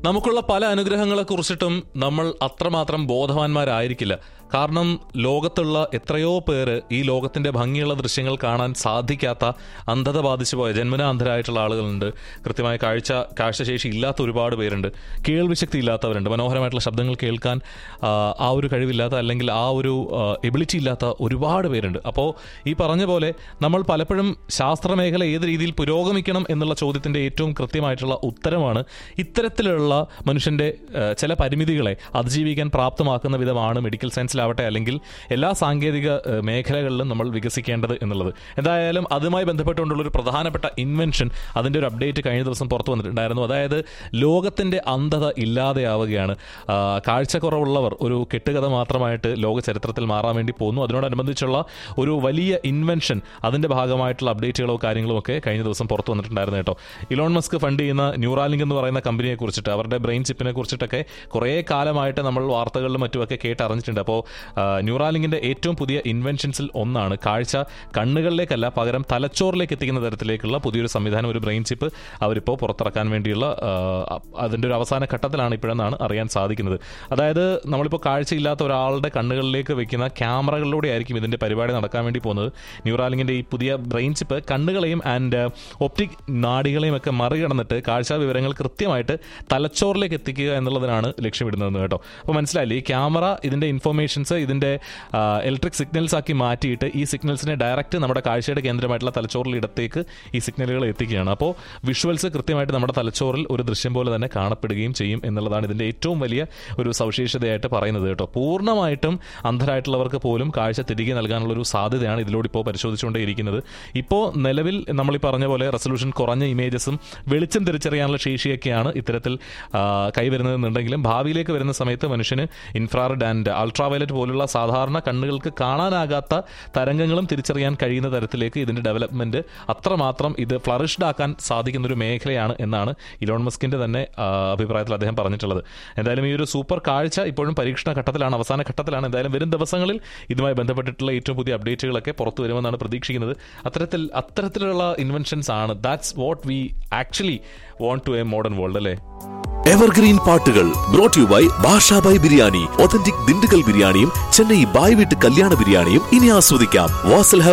നമുക്കുള്ള പല അനുഗ്രഹങ്ങളെ കുറിച്ചിട്ടും നമ്മൾ അത്രമാത്രം ബോധവാന്മാരായിരിക്കില്ല കാരണം ലോകത്തുള്ള എത്രയോ പേര് ഈ ലോകത്തിന്റെ ഭംഗിയുള്ള ദൃശ്യങ്ങൾ കാണാൻ സാധിക്കാത്ത അന്ധത ബാധിച്ചു പോയ ജന്മനാ അന്ധരായിട്ടുള്ള ആളുകളുണ്ട് കൃത്യമായ കാഴ്ച കാഴ്ചശേഷി ഇല്ലാത്ത ഒരുപാട് പേരുണ്ട് കേൾവിശക്തി ഇല്ലാത്തവരുണ്ട് മനോഹരമായിട്ടുള്ള ശബ്ദങ്ങൾ കേൾക്കാൻ ആ, ആ ഒരു കഴിവില്ലാത്ത അല്ലെങ്കിൽ ആ ഒരു എബിലിറ്റി ഇല്ലാത്ത ഒരുപാട് പേരുണ്ട് അപ്പോൾ ഈ പറഞ്ഞ പോലെ നമ്മൾ പലപ്പോഴും ശാസ്ത്രമേഖല ഏത് രീതിയിൽ പുരോഗമിക്കണം എന്നുള്ള ചോദ്യത്തിന്റെ ഏറ്റവും കൃത്യമായിട്ടുള്ള ഉത്തരമാണ് ഇത്തരത്തിലുള്ള മനുഷ്യന്റെ ആ, ചില പരിമിതികളെ അതിജീവിക്കാൻ പ്രാപ്തമാക്കുന്ന വിധമാണ് മെഡിക്കൽ സയൻസിലാവട്ടെ അല്ലെങ്കിൽ എല്ലാ സാങ്കേതിക ആ, മേഖലകളിലും നമ്മൾ വികസിക്കേണ്ടത് എന്നുള്ളത് എന്തായാലും അതുമായി ബന്ധപ്പെട്ടുകൊണ്ടുള്ള ഒരു പ്രധാനപ്പെട്ട ഇൻവെൻഷൻ അതിന്റെ ഒരു അപ്ഡേറ്റ് കഴിഞ്ഞ ദിവസം പുറത്തു വന്നിട്ടുണ്ടായിരുന്നു അതായത് ലോകത്തിന്റെ അന്ധത ഇല്ലാതെയാവുകയാണ് ആ, കാഴ്ചക്കുറവുള്ളവർ ഒരു കെട്ടുകഥ മാത്രമായിട്ട് ലോക ചരിത്രത്തിൽ മാറാൻ വേണ്ടി പോകുന്നു അതിനോടനുബന്ധിച്ചുള്ള ഒരു വലിയ ഇൻവെൻഷൻ അതിന്റെ ഭാഗമായിട്ടുള്ള അപ്ഡേറ്റുകളോ കാര്യങ്ങളോ ഒക്കെ കഴിഞ്ഞ ദിവസം പുറത്തു വന്നിട്ടുണ്ടായിരുന്നു കേട്ടോ ഇലോൺ മസ്ക് ഫണ്ട് ചെയ്യുന്ന ന്യൂറാലിങ്ക് എന്ന് പറയുന്ന കമ്പനിയെ കുറിച്ചിട്ട് അവരുടെ ബ്രെയിൻ ചിപ്പിനെ കുറിച്ചിട്ടൊക്കെ കുറേ കാലമായിട്ട് നമ്മൾ വാർത്തകളിലും മറ്റുമൊക്കെ കേട്ടറിഞ്ഞിട്ടുണ്ട് അപ്പോൾ ന്യൂറാലിങ്കിന്റെ ഏറ്റവും പുതിയ ഇൻവെൻഷൻസിൽ ഒന്നാണ് കാഴ്ച കണ്ണുകളിലേക്കല്ല പകരം തലച്ചോറിലേക്ക് എത്തിക്കുന്ന തരത്തിലേക്കുള്ള പുതിയൊരു സംവിധാനം ഒരു ബ്രെയിൻ ചിപ്പ് അവരിപ്പോൾ പുറത്തിറക്കാൻ വേണ്ടിയുള്ള ആ, അതിന്റെ ഒരു അവസാന ഘട്ടത്തിലാണ് ഇപ്പോഴെന്നാണ് അറിയാൻ സാധിക്കുന്നത് അതായത് നമ്മളിപ്പോൾ കാഴ്ചയില്ലാത്ത ഒരാളുടെ കണ്ണുകളിലേക്ക് വെക്കുന്ന ക്യാമറകളിലൂടെ ആയിരിക്കും ഇതിന്റെ പരിപാടി നടക്കാൻ വേണ്ടി പോകുന്നത് ന്യൂറാലിങ്ങിന്റെ ഈ പുതിയ ബ്രെയിൻ ചിപ്പ് കണ്ണുകളെയും ആൻഡ് ഒപ്റ്റിക് നാഡികളെയും ഒക്കെ മറികടന്നിട്ട് കാഴ്ചാ വിവരങ്ങൾ കൃത്യമായിട്ട് തലച്ചോറിലേക്ക് എത്തിക്കുക എന്നുള്ളതിനാണ് ലക്ഷ്യമിടുന്നത് കേട്ടോ അപ്പോൾ മനസ്സിലായില്ലേ ഈ ക്യാമറ ഇതിന്റെ ഇൻഫർമേഷൻസ് ഇതിന്റെ ഇലക്ട്രിക് സിഗ്നൽസ് ആക്കി മാറ്റിയിട്ട് ഈ സിഗ്നൽസിനെ ഡയറക്റ്റ് നമ്മുടെ കാഴ്ചയുടെ കേന്ദ്രമായിട്ടുള്ള തലച്ചോറിൽ ഇടത്തേക്ക് ഈ സിഗ്നലുകൾ എത്തിക്കുകയാണ് അപ്പോൾ വിഷ്വൽസ് കൃത്യമായിട്ട് നമ്മുടെ തലച്ചോറിൽ ഒരു ദൃശ്യം പോലെ തന്നെ കാണപ്പെടുകയും ചെയ്യും എന്നുള്ളതാണ് ഇതിന്റെ ഏറ്റവും വലിയ ഒരു സവിശേഷതയായിട്ട് പറയുന്നത് കേട്ടോ പൂർണ്ണമായിട്ടും അന്ധരായിട്ടുള്ളവർക്ക് പോലും കാഴ്ച തിരികെ നൽകാനുള്ള ഒരു സാധ്യതയാണ് ഇതിലൂടെ ഇപ്പോൾ പരിശോധിച്ചുകൊണ്ടേയിരിക്കുന്നത് ഇപ്പോൾ നിലവിൽ നമ്മൾ ഈ പറഞ്ഞ പോലെ റെസൊല്യൂഷൻ കുറഞ്ഞ ഇമേജസും വെളിച്ചം തിരിച്ചറിയാനുള്ള ശേഷിയൊക്കെയാണ് ഇത്തരത്തിൽ ആ, കൈവരുന്നതെന്നുണ്ടെങ്കിലും ഭാവിയിലേക്ക് വരുന്ന സമയത്ത് മനുഷ്യന് ഇൻഫ്രാറെഡ് ആൻഡ് അൾട്രാവയലറ്റ് പോലുള്ള സാധാരണ കണ്ണുകൾക്ക് കാണാനാകാത്ത തരംഗങ്ങളും തിരിച്ചറിയാൻ കഴിയുന്ന തരത്തിലേക്ക് ഇതിന്റെ ഡെവലപ്മെന്റ് അത്രമാത്രം ഇത് ഫ്ലറിഷ്ഡ് ആക്കാൻ സാധിക്കുന്ന ഒരു മേഖലയാണ് എന്നാണ് ഇലോൺ മസ്കിന്റെ തന്നെ ആ, അഭിപ്രായത്തിൽ അദ്ദേഹം പറഞ്ഞിട്ടുള്ളത് എന്തായാലും ഈ ഒരു സൂപ്പർ കാഴ്ച ഇപ്പോഴും പരീക്ഷണ ഘട്ടത്തിലാണ് അവസാന ഘട്ടത്തിലാണ് എന്തായാലും വരും ദിവസങ്ങളിൽ ഇതുമായി ബന്ധപ്പെട്ടിട്ടുള്ള ഏറ്റവും പുതിയ അപ്ഡേറ്റുകളൊക്കെ പുറത്തു വരുമെന്നാണ് പ്രതീക്ഷിക്കുന്നത് അത്തരത്തിൽ അത്തരത്തിലുള്ള ഇൻവെൻഷൻസ് ആണ് that's what we actually want to a modern world അല്ലേ എവർഗ്രീൻ പാട്ടുകൾ brought you by Bashabhai biryani authentic Dindigul ബിരിയാണിയും ചെന്നൈ ബായ് വീട്ട് കല്യാണ ബിരിയാണിയും ഇനി ആസ്വദിക്കാം വാസൽ